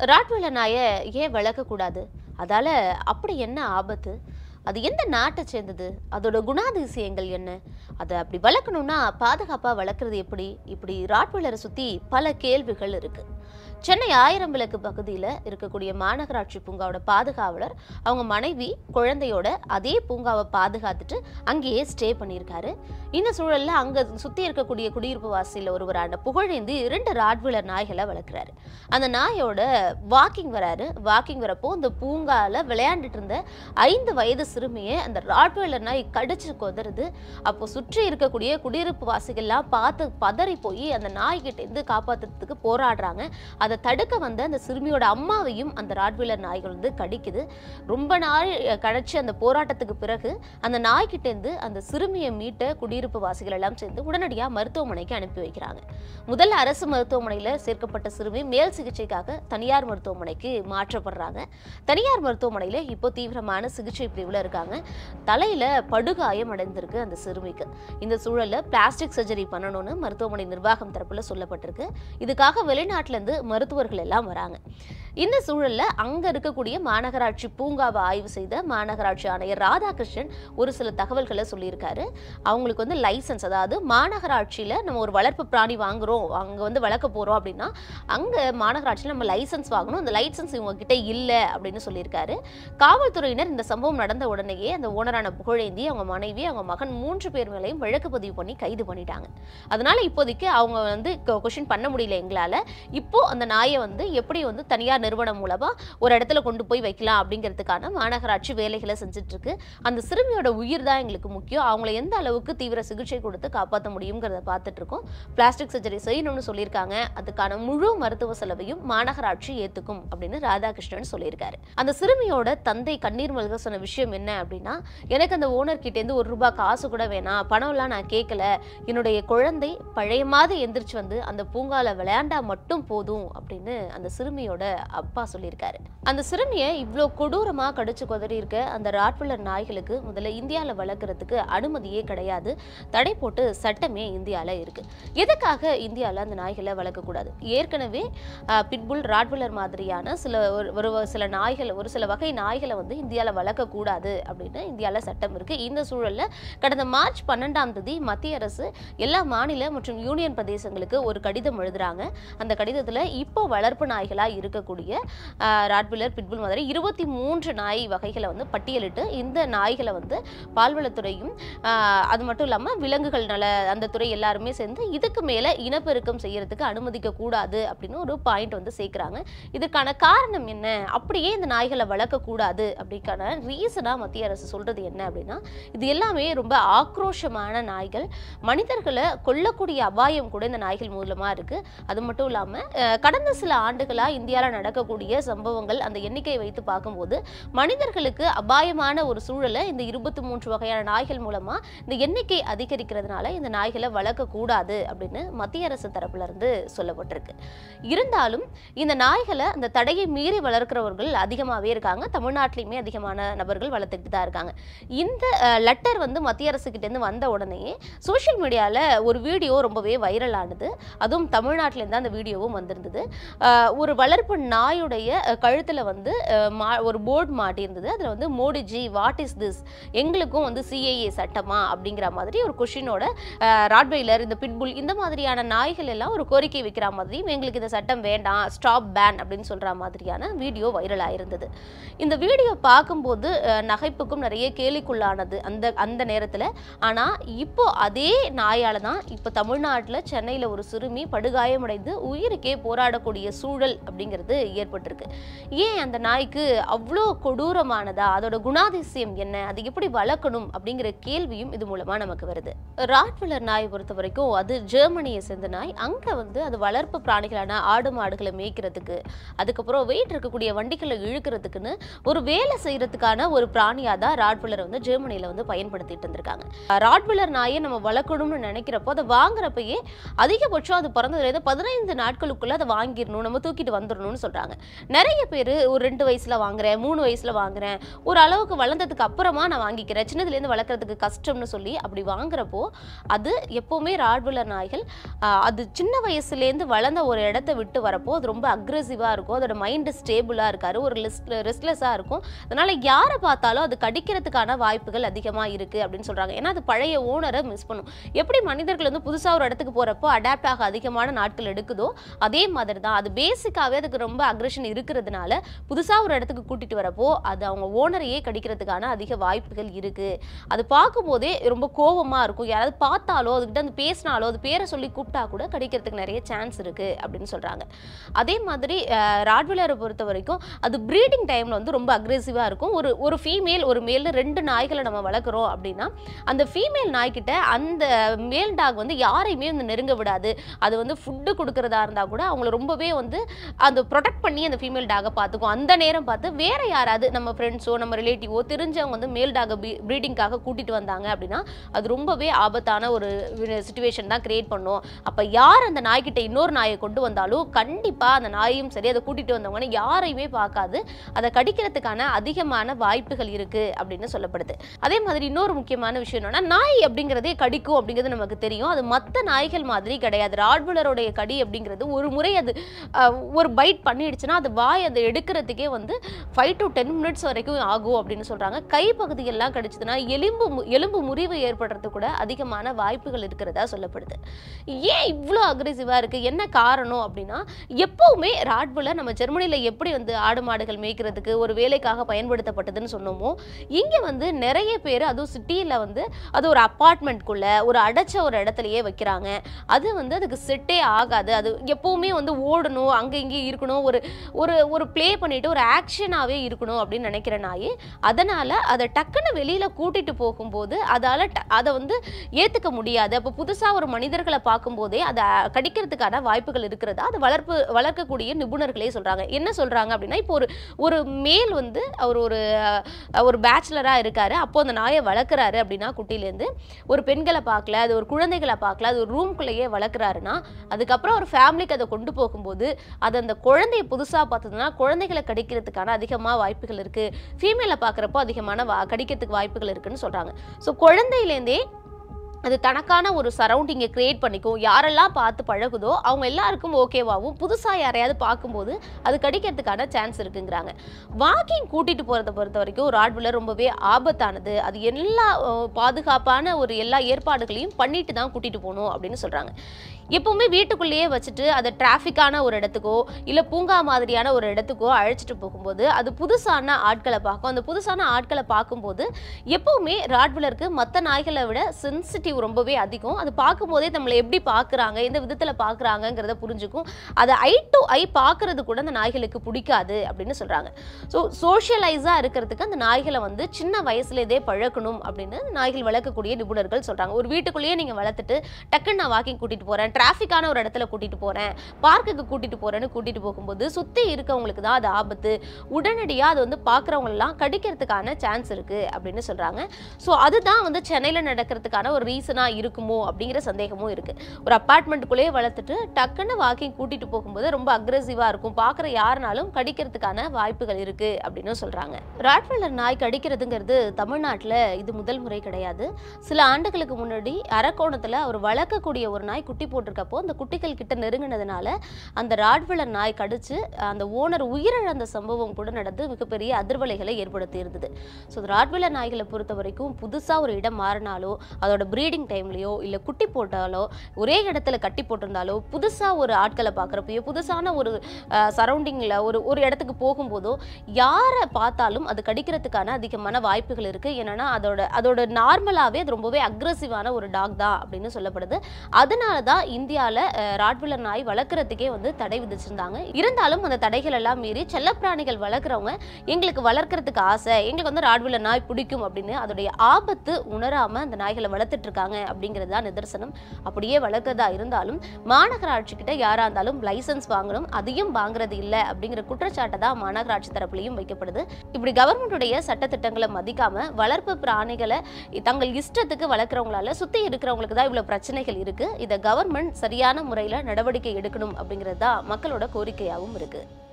ராட்வெல நாயை ஏன் வளர்க்கக்கூடாது அதால அப்படி என்ன ஆபத்து அது எந்த நாட்டை சேர்ந்தது அதோட குணாதிசயங்கள் என்ன அதை அப்படி வளர்க்கணும்னா பாதுகாப்பாக வளர்க்குறது எப்படி இப்படி ராட்வெலரை சுற்றி பல கேள்விகள் இருக்கு சென்னை ஆயிரம் விளக்கு பகுதியில் இருக்கக்கூடிய மாநகராட்சி பூங்காவோட பாதுகாவலர் அவங்க மனைவி குழந்தையோட அதே பூங்காவை பாதுகாத்துட்டு அங்கேயே ஸ்டே பண்ணியிருக்காரு இந்த சூழல்ல அங்க சுத்தி இருக்கக்கூடிய குடியிருப்பு வாசியில் ஒருவரான புகழேந்தி இரண்டு ராட்வீலர் நாய்களை வளர்க்குறாரு அந்த நாயோட வாக்கிங் வராரு வாக்கிங் வரப்போ இந்த பூங்கால விளையாண்டுட்டு இருந்த ஐந்து வயது சிறுமியை அந்த ராட்வீலர் நாய் கடிச்சு கொதறுது அப்போ சுற்றி இருக்கக்கூடிய குடியிருப்பு வாசிகள்லாம் பார்த்து பதறி போய் அந்த நாய்கிட்ட இருந்து காப்பாத்துறதுக்கு போராடுறாங்க அதை தடுக்க வந்த அந்த சிறுமியோட அம்மாவையும் அந்த ராட்வீலர் நாய்கள் வந்து கடிக்குது ரொம்ப நாள் அஹ், கழிச்சு அந்த போராட்டத்துக்கு பிறகு அந்த நாய்கிட்ட இருந்து அந்த சிறுமியை மீட்ட குடியிருப்பு வாசிகள் எல்லாம் சேர்ந்து உடனடியாக மருத்துவமனைக்கு அனுப்பி வைக்கிறாங்க முதல்ல அரசு மருத்துவமனையில் சேர்க்கப்பட்ட சிறுமி மேல் சிகிச்சைக்காக தனியார் மருத்துவமனைக்கு மாற்றப்படுறாங்க தனியார் மருத்துவமனையில் இப்போ தீவிரமான சிகிச்சை பிரிவில் இருக்காங்க தலையில படுகாயம் அடைந்திருக்கு அந்த சிறுமிக்கு இந்த சூழல்ல பிளாஸ்டிக் சர்ஜரி பண்ணணும்னு மருத்துவமனை நிர்வாகம் தரப்புல சொல்லப்பட்டிருக்கு இதுக்காக வெளிநாட்டுல இருந்து மருத்துவர்கள் எல்லாம் வராங்க இந்த சூழல்ல அங்க இருக்கக்கூடிய மாநகராட்சி பூங்காவை ஆய்வு செய்த மாநகராட்சி ஆணையர் ராதாகிருஷ்ணன் ஒரு சில தகவல்களை சொல்லியிருக்காரு அவங்களுக்கு வந்து லைசன்ஸ் அதாவது மாநகராட்சியில நம்ம ஒரு வளர்ப்பு பிராணி வாங்குறோம் அங்க வந்து வளர்க்க போறோம் அப்படின்னா அங்க மாநகராட்சியில் நம்ம லைசன்ஸ் வாங்கணும் அந்த லைசன்ஸ் இவங்க கிட்ட இல்லை அப்படின்னு சொல்லியிருக்காரு காவல்துறையினர் இந்த சம்பவம் நடந்த உடனேயே அந்த ஓனரான புகழேந்தி அவங்க மனைவி அவங்க மகன் மூன்று பேர் மேலேயும் வழக்கு பதிவு பண்ணி கைது பண்ணிட்டாங்க அதனால இப்போதைக்கு அவங்க வந்து கொஷின் பண்ண முடியல எங்களால இப்போ அந்த நாயை வந்து எப்படி வந்து தனியார் நிறுவனம் மூலமா ஒரு இடத்துல கொண்டு போய் வைக்கலாம் அப்படிங்கிறதுக்கான மாநகராட்சி வேலைகளை செஞ்சுட்டு இருக்கு அந்த சிறுமியோட உயிர் தான் எங்களுக்கு முக்கியம் அவங்கள எந்த அளவுக்கு தீவிர சிகிச்சை கொடுத்து காப்பாற்ற முடியுங்கிறத பார்த்துட்டு இருக்கோம் பிளாஸ்டிக் சர்ஜரி செய்யணும்னு சொல்லியிருக்காங்க அதுக்கான முழு மருத்துவ செலவையும் மாநகராட்சி ஏத்துக்கும் அப்படின்னு ராதாகிருஷ்ணன் சொல்லியிருக்காரு அந்த சிறுமியோட தந்தை கண்ணீர் மல்க சொன்ன விஷயம் என்ன அப்படின்னா எனக்கு அந்த ஓனர் கிட்ட இருந்து ஒரு ரூபாய் காசு கூட வேணாம் பணம்லாம் நான் கேட்கல என்னுடைய குழந்தை பழைய மாதிரி எந்திரிச்சு வந்து அந்த பூங்கால விளையாண்டா மட்டும் போதும் அப்படின்னு அந்த சிறுமியோட அப்பா சொல்லியிருக்காரு அந்த சிறுமியை இவ்வளோ கொடூரமா கடிச்சு கொதறி இருக்க அந்த ராட்வில்லர் நாய்களுக்கு முதல்ல இந்தியாவில் வளர்க்குறதுக்கு அனுமதியே கிடையாது தடை போட்டு சட்டமே இந்தியாவில் இருக்கு எதுக்காக இந்தியாவில் அந்த நாய்களை வளர்க்கக்கூடாது ஏற்கனவே ஆஹ், பிட்புல் ராட்வில்லர் மாதிரியான சில ஒரு ஒரு சில நாய்கள் ஒரு சில வகை நாய்களை வந்து இந்தியாவில் வளர்க்கக்கூடாது அப்படின்னு இந்தியாவில் சட்டம் இருக்கு இந்த சூழல்ல கடந்த மார்ச் பன்னெண்டாம் தேதி மத்திய அரசு எல்லா மாநில மற்றும் யூனியன் பிரதேசங்களுக்கு ஒரு கடிதம் எழுதுறாங்க அந்த கடிதத்தில் இப்போ வளர்ப்பு நாய்களாக இருக்கக்கூடிய ஆஹ், ராட்வில்லர் பிட்புல் மாதிரி இருபத்தி மூன்று நாய் வகைகளை வந்து பட்டியலிட்டு இந்த நாய்களை வந்து பால்வளத்துறையும் ஆஹ், அது மட்டும் இல்லாமல் விலங்குகள் நல அந்த துறை எல்லாருமே சேர்ந்து இதுக்கு மேலே இனப்பெருக்கம் செய்யறதுக்கு அனுமதிக்க கூடாது அப்படின்னு ஒரு பாயிண்ட் வந்து சேர்க்குறாங்க இதுக்கான காரணம் என்ன அப்படியே இந்த நாய்களை வளர்க்கக்கூடாது அப்படிக்கான ரீசனாக மத்திய அரசு சொல்றது என்ன அப்படின்னா இது எல்லாமே ரொம்ப ஆக்ரோஷமான நாய்கள் மனிதர்களை கொல்லக்கூடிய அபாயம் கூட இந்த நாய்கள் மூலமா இருக்கு அது மட்டும் இல்லாம அஹ், கடந்த சில ஆண்டுகளா இந்தியாவில் நடக்கக்கூடிய சம்பவங்கள் அந்த எண்ணிக்கையை வைத்து பார்க்கும்போது மனிதர்களுக்கு அபாயமான ஒரு சூழலை இந்த இருபத்தி மூன்று வகையான நாய்கள் மூலமா இந்த எண்ணிக்கை அதிகரிக்கிறதுனால இந்த நாய்களை வளர்க்கக்கூடாது அப்படின்னு மத்திய அரசு தரப்புல இருந்து சொல்லப்பட்டிருக்கு இருந்தாலும் இந்த நாய்களை அந்த தடையை மீறி வளர்க்கிறவர்கள் அதிகமாகவே இருக்காங்க தமிழ்நாட்டிலையுமே அதிகமான நபர்கள் வளர்த்துக்கிட்டு தான் இருக்காங்க இந்த லெட்டர் வந்து மத்திய அரசு கிட்ட இருந்து வந்த உடனே சோஷியல் மீடியாவில் ஒரு வீடியோ ரொம்பவே வைரல் ஆனது அதுவும் தமிழ்நாட்டிலேருந்து அந்த வீடியோவும் வந்திருந்தது அஹ், ஒரு வளர்ப்பு நாயுடைய கழுத்தில் வந்து அஹ், மா ஒரு போர்டு மாட்டியிருந்தது அதில் வந்து மோடிஜி வாட் இஸ் திஸ் எங்களுக்கும் வந்து சிஏஏ சட்டமா அப்படிங்கிற மாதிரி ஒரு கொஷினோட ராட்வெய்லர் இந்த பிட்புல் இந்த மாதிரியான நாய்கள் எல்லாம் ஒரு கோரிக்கை வைக்கிற மாதிரி எங்களுக்கு இந்த சட்டம் வேண்டாம் ஸ்டாப் பேன் அப்படின்னு சொல்ற மாதிரியான வீடியோ வைரல் ஆயிருந்தது இந்த வீடியோ பார்க்கும்போது அஹ், நகைப்புக்கும் நிறைய கேலிக்குள்ளானது அந்த அந்த நேரத்தில் ஆனால் இப்போ அதே நாயால தான் இப்போ தமிழ்நாட்டில் சென்னையில் ஒரு சிறுமி படுகாயமடைந்து உயிருக்கே போராடக்கூடிய சூழல் அப்படிங்கிறது ஏற்பட்டிருக்கு ஏன் அந்த நாய்க்கு அவ்வளோ கொடூரமானதா அதோட குணாதிசயம் என்ன அது எப்படி வளர்க்கணும் அப்படிங்கிற கேள்வியும் இது மூலமா நமக்கு வருது ராட்வில்லர் நாய் பொறுத்த வரைக்கும் அது ஜெர்மனியை சேர்ந்த நாய் அங்க வந்து அது வளர்ப்பு பிராணிகளான ஆடு மாடுகளை மேய்க்கிறதுக்கு அதுக்கப்புறம் வெயிட் இருக்கக்கூடிய வண்டிகளை இழுக்கிறதுக்குன்னு ஒரு வேலை செய்யறதுக்கான ஒரு பிராணியா தான் ராட்வில்லரை வந்து ஜெர்மனியில வந்து பயன்படுத்திட்டு இருந்திருக்காங்க ராட்வில்லர் நாயை நம்ம வளர்க்கணும்னு நினைக்கிறப்போ அதை வாங்குறப்பயே அதிகபட்சம் அது பிறந்ததுலேருந்து பதினைந்து நாட்களுக்குள்ள அதை வாங்கிடணும் நம்ம தூக்கிட்டு வந்துடணும்னு சொல்றாங்க சொல்றாங்க நிறைய பேர் ஒரு ரெண்டு வயசுல வாங்குறேன் மூணு வயசுல வாங்குறேன் ஒரு அளவுக்கு வளர்ந்ததுக்கு அப்புறமா நான் வாங்கிக்கிறேன் சின்னதுலேருந்து வளர்க்குறதுக்கு கஷ்டம்னு சொல்லி அப்படி வாங்குறப்போ அது எப்போவுமே ராட்வலர் நாய்கள் ஆஹ், அது சின்ன வயசுலேருந்து வளர்ந்த ஒரு இடத்த விட்டு வரப்போ அது ரொம்ப அக்ரெசிவாக இருக்கும் அதோட மைண்டு ஸ்டேபிளாக இருக்காரு ஒரு லிஸ்ட் ரெஸ்ட்லெஸ்ஸாக இருக்கும் அதனால யாரை பார்த்தாலும் அது கடிக்கிறதுக்கான வாய்ப்புகள் அதிகமாக இருக்குது அப்படின்னு சொல்கிறாங்க ஏன்னா அது பழைய ஓனரை மிஸ் பண்ணும் எப்படி மனிதர்கள் வந்து புதுசாக ஒரு இடத்துக்கு போகிறப்போ அடாப்ட் ஆக அதிகமான நாட்கள் எடுக்குதோ அதே மாதிரி தான் அது பேசிக்காகவே அதுக்கு ரொம்ப அக்ரெஷன் இருக்கிறதுனால புதுசாக ஒரு இடத்துக்கு கூட்டிட்டு வரப்போ அது அவங்க ஓனரையே கடிக்கிறதுக்கான அதிக வாய்ப்புகள் இருக்கு அது பார்க்கும்போதே ரொம்ப கோவமா இருக்கும் யாராவது பார்த்தாலோ அதுக்கிட்ட அந்த பேசினாலோ அது பேரை சொல்லி கூப்பிட்டா கூட கடிக்கிறதுக்கு நிறைய சான்ஸ் இருக்கு அப்படின்னு சொல்றாங்க அதே மாதிரி ராட்விலரை பொறுத்த வரைக்கும் அது ப்ரீடிங் டைம்ல வந்து ரொம்ப அக்ரெசிவா இருக்கும் ஒரு ஒரு ஃபீமேல் ஒரு மேல் ரெண்டு நாய்களை நம்ம வளர்க்குறோம் அப்படின்னா அந்த ஃபீமேல் நாய்க்கிட்ட அந்த மேல் டாக் வந்து யாரையுமே வந்து நெருங்க விடாது அது வந்து ஃபுட்டு கொடுக்கறதா இருந்தா கூட அவங்கள ரொம்பவே வந்து அந்த ப்ரொடெக்ட் பண்ணி அந்த ஃபீமேல் டாகை பார்த்துக்கும் அந்த நேரம் பார்த்து வேற யாராவது நம்ம ஃப்ரெண்ட்ஸோ நம்ம ரிலேட்டிவோ தெரிஞ்சவங்க வந்து மேல் டாகை ப்ரீடிங்காக கூட்டிட்டு வந்தாங்க அப்படின்னா அது ரொம்பவே ஆபத்தான ஒரு சுச்சுவேஷன் தான் கிரியேட் பண்ணும் அப்போ யார் அந்த நாய்க்கிட்ட இன்னொரு நாயை கொண்டு வந்தாலும் கண்டிப்பாக அந்த நாயும் சரி அதை கூட்டிட்டு வந்தவங்கன்னு யாரையுமே பார்க்காது அதை கடிக்கிறதுக்கான அதிகமான வாய்ப்புகள் இருக்கு அப்படின்னு சொல்லப்படுது அதே மாதிரி இன்னொரு முக்கியமான விஷயம் என்னன்னா நாய் அப்படிங்கிறதே கடிக்கும் அப்படிங்கிறது நமக்கு தெரியும் அது மற்ற நாய்கள் மாதிரி கிடையாது ராட்புலருடைய கடி அப்படிங்கிறது ஒரு முறை அது அஹ், ஒரு பைட் பண்ணிடுச்சுன்னா அது வாய் அதை எடுக்கிறதுக்கே வந்து ஃபைவ் டு டென் மினிட்ஸ் வரைக்கும் ஆகும் அப்படின்னு சொல்றாங்க கை பகுதியெல்லாம் கடிச்சதுன்னா எலும்பு மு- எலும்பு முறிவு ஏற்படுறது கூட அதிகமான வாய்ப்புகள் இருக்கிறதா சொல்லப்படுது ஏன் இவ்வளோ அக்ரெசிவாக இருக்கு என்ன காரணம் அப்படின்னா எப்பவுமே ராட்புலர் நம்ம ஜெர்மனியில் எப்படி வந்து ஆடு மாடுகள் மேய்க்கிறதுக்கு ஒரு வேலைக்காக பயன்படுத்தப்பட்டதுன்னு சொன்னோமோ இங்கே வந்து நிறைய பேர் அதுவும் சிட்டியில் வந்து அது ஒரு அப்பார்ட்மெண்ட்குள்ள ஒரு அடைச்ச ஒரு இடத்துலயே வைக்கிறாங்க அது வந்து அதுக்கு செட்டே ஆகாது அது எப்பவுமே வந்து ஓடணும் அங்கே இங்கே இருக்கணும் ஒரு ஒரு ஒரு ப்ளே பண்ணிட்டு ஒரு ஆக்ஷனாகவே இருக்கணும் அப்படின்னு நினைக்கிற நாய் அதனால அதை டக்குன்னு வெளியில கூட்டிட்டு போகும்போது அதால ட- அதை வந்து ஏத்துக்க முடியாது அப்போ புதுசா ஒரு மனிதர்களை பார்க்கும்போதே அதை கடிக்கிறதுக்கான வாய்ப்புகள் இருக்கிறதா அது வளர்ப்பு வளர்க்கக்கூடிய நிபுணர்களே சொல்றாங்க என்ன சொல்றாங்க அப்படின்னா இப்போ ஒரு ஒரு மேல் வந்து அவர் ஒரு அஹ், ஒரு பேச்சுலரா இருக்காரு அப்போ அந்த நாயை வளர்க்குறாரு அப்படின்னா குட்டிலேருந்து ஒரு பெண்களை பார்க்கல அது ஒரு குழந்தைகளை பார்க்கல அது ஒரு ரூம்குள்ளேயே வளர்க்குறாருன்னா அதுக்கப்புறம் ஒரு ஃபேமிலிக்கு அதை கொண்டு போகும்போது அது அந்த குழந்தைய புதுசாக பார்த்ததுன்னா குழந்தைகளை கடிக்கிறதுக்கான அதிகமாக வாய்ப்புகள் இருக்குது ஃபீமேலை பார்க்குறப்போ அதிகமான வா கடிக்கிறதுக்கு வாய்ப்புகள் இருக்குன்னு சொல்கிறாங்க ஸோ குழந்தையிலேருந்தே அது தனக்கான ஒரு சரௌண்டிங்கை கிரியேட் பண்ணிக்கும் யாரெல்லாம் பார்த்து பழகுதோ அவங்க எல்லாருக்கும் ஓகேவாகவும் புதுசாக யாரையாவது பார்க்கும்போது அது கடிக்கிறதுக்கான சான்ஸ் இருக்குங்கிறாங்க வாக்கிங் கூட்டிட்டு போகிறத பொறுத்த வரைக்கும் ராட்விலர் ரொம்பவே ஆபத்தானது அது எல்லா அஹ், பாதுகாப்பான ஒரு எல்லா ஏற்பாடுகளையும் பண்ணிட்டு தான் கூட்டிட்டு போகணும் அப்படின்னு சொல்கிறாங்க எப்பவுமே வீட்டுக்குள்ளேயே வச்சுட்டு அதை டிராஃபிக்கான ஒரு இடத்துக்கோ இல்லை பூங்கா மாதிரியான ஒரு இடத்துக்கோ அழைச்சிட்டு போகும்போது அது புதுசான ஆட்களை பார்க்கும் அந்த புதுசான ஆட்களை பார்க்கும்போது எப்பவுமே ராட்விலருக்கு மற்ற நாய்களை விட சென்சிட்டிவ் ரொம்பவே அதிகம் அது பார்க்கும்போதே நம்மளை எப்படி பார்க்குறாங்க எந்த விதத்தில் பார்க்குறாங்கங்கிறத புரிஞ்சுக்கும் அதை ஐ டு ஐ பார்க்கறது கூட அந்த நாய்களுக்கு பிடிக்காது அப்படின்னு சொல்கிறாங்க ஸோ சோஷியலைஸாக இருக்கிறதுக்கு அந்த நாய்களை வந்து சின்ன வயசுலேருந்தே பழக்கணும் அப்படின்னு நாய்கள் வளர்க்கக்கூடிய நிபுணர்கள் சொல்கிறாங்க ஒரு வீட்டுக்குள்ளேயே நீங்கள் வளர்த்துட்டு டக்குன்னு நான் வாக்கிங் கூட்டிகிட்டு போகிறேன் டிராஃபிக்கான ஒரு இடத்துல கூட்டிகிட்டு போகிறேன் பார்க்குக்கு கூட்டிகிட்டு போகிறேன்னு கூட்டிகிட்டு போகும்போது சுற்றி இருக்கவங்களுக்கு தான் அது ஆபத்து உடனடியாக அது வந்து பார்க்குறவங்களெல்லாம் கடிக்கிறதுக்கான சான்ஸ் இருக்குது அப்படின்னு சொல்கிறாங்க ஸோ அதுதான் வந்து சென்னையில் நடக்கிறதுக்கான ஒரு ரீசனாக இருக்குமோ அப்படிங்கிற சந்தேகமும் இருக்குது ஒரு அப்பார்ட்மெண்ட்டுக்குள்ளேயே வளர்த்துட்டு டக்குன்னு வாக்கிங் கூட்டிகிட்டு போகும்போது ரொம்ப அக்ரெசிவாக இருக்கும் பார்க்குற யாருனாலும் கடிக்கிறதுக்கான வாய்ப்புகள் இருக்குது அப்படின்னு சொல்கிறாங்க ராட்வெல்லர் நாய் கடிக்கிறதுங்கிறது தமிழ்நாட்டில் இது முதல் முறை கிடையாது சில ஆண்டுகளுக்கு முன்னாடி அரக்கோணத்தில் அவர் வளர்க்கக்கூடிய ஒரு நாய் குட்டி போட்டிருக்கப்போ அந்த குட்டிகள் கிட்ட நெருங்கினதுனால அந்த ராட்வெல்லர் நாய் கடிச்சு அந்த ஓனர் உயிரிழந்த சம்பவம் கூட நடந்து மிகப்பெரிய அதிர்வலைகளை ஏற்படுத்தி இருந்தது ஸோ ராட்வெல்லர் நாய்களை பொறுத்த வரைக்கும் புதுசாக ஒரு இடம் மாறினாலோ அதோட ப்ரீடிங் டைம்லையோ இல்லை குட்டி போட்டாலோ ஒரே இடத்துல கட்டி போட்டிருந்தாலோ புதுசாக ஒரு ஆட்களை பார்க்குறப்பையோ புதுசான ஒரு சரௌண்டிங்கில் ஒரு ஒரு இடத்துக்கு போகும்போதோ யாரை பார்த்தாலும் அது கடிக்கிறதுக்கான அதிகமான வாய்ப்புகள் இருக்குது என்னன்னா அதோட அதோட நார்மலாகவே அது ரொம்பவே அக்ரஸிவான ஒரு டாக் தான் அப்படின்னு சொல்லப்படுது அதனால தான் இந்தியாவில் ராட்விலர் நாய் வளர்க்குறதுக்கே வந்து தடை விதிச்சிருந்தாங்க இருந்தாலும் அந்த தடைகள் எல்லாம் மீறி செல்லப்பிராணிகள் வளர்க்குறவங்க எங்களுக்கு வளர்க்குறதுக்கு ஆசை எங்களுக்கு வந்து ராட்விலர் நாய் பிடிக்கும் அப்படின்னு அதோடைய ஆபத்து உணராம அந்த நாய்களை வளர்த்துட்டு இருக்காங்க அப்படிங்கிறது தான் நிதர்சனம் அப்படியே வளர்க்கறதா இருந்தாலும் மாநகராட்சி கிட்ட யாரா இருந்தாலும் லைசன்ஸ் வாங்கணும் அதையும் வாங்குறது இல்லை அப்படிங்கிற குற்றச்சாட்டை தான் மாநகராட்சி தரப்புலையும் வைக்கப்படுது இப்படி கவர்மெண்டுடைய சட்டத்திட்டங்களை மதிக்காம வளர்ப்பு பிராணிகளை தங்கள் இஷ்டத்துக்கு வளர்க்குறவங்களால சுத்தி இருக்கிறவங்களுக்கு தான் இவ்வளவு பிரச்சனைகள் இருக்கு இதை கவர்மெண்ட் சரியான முறையில் நடவடிக்கை எடுக்கணும் அப்படிங்கிறது தான் மக்களோட கோரிக்கையாகவும் இருக்கு